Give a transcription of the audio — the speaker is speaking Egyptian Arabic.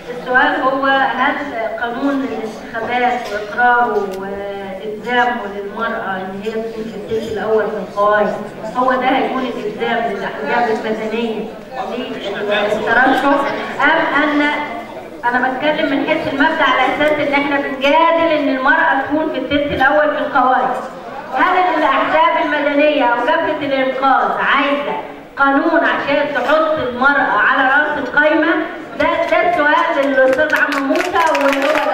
السؤال هو هل قانون الانتخابات واقراره والزامه للمراه ان هي تكون في الثلث الاول في القوائم هو ده هيكون الالزام للاحزاب المدنيه للترشح ام ان انا بتكلم من حيث المبدا على اساس ان احنا بنجادل ان المراه تكون في الثلث الاول في القوائم هل الاحزاب المدنيه او جبهه الانقاذ عايزه قانون عشان تحط المراه على راس القايمه ده ده السؤال للاستاذ عمرو موسى وهو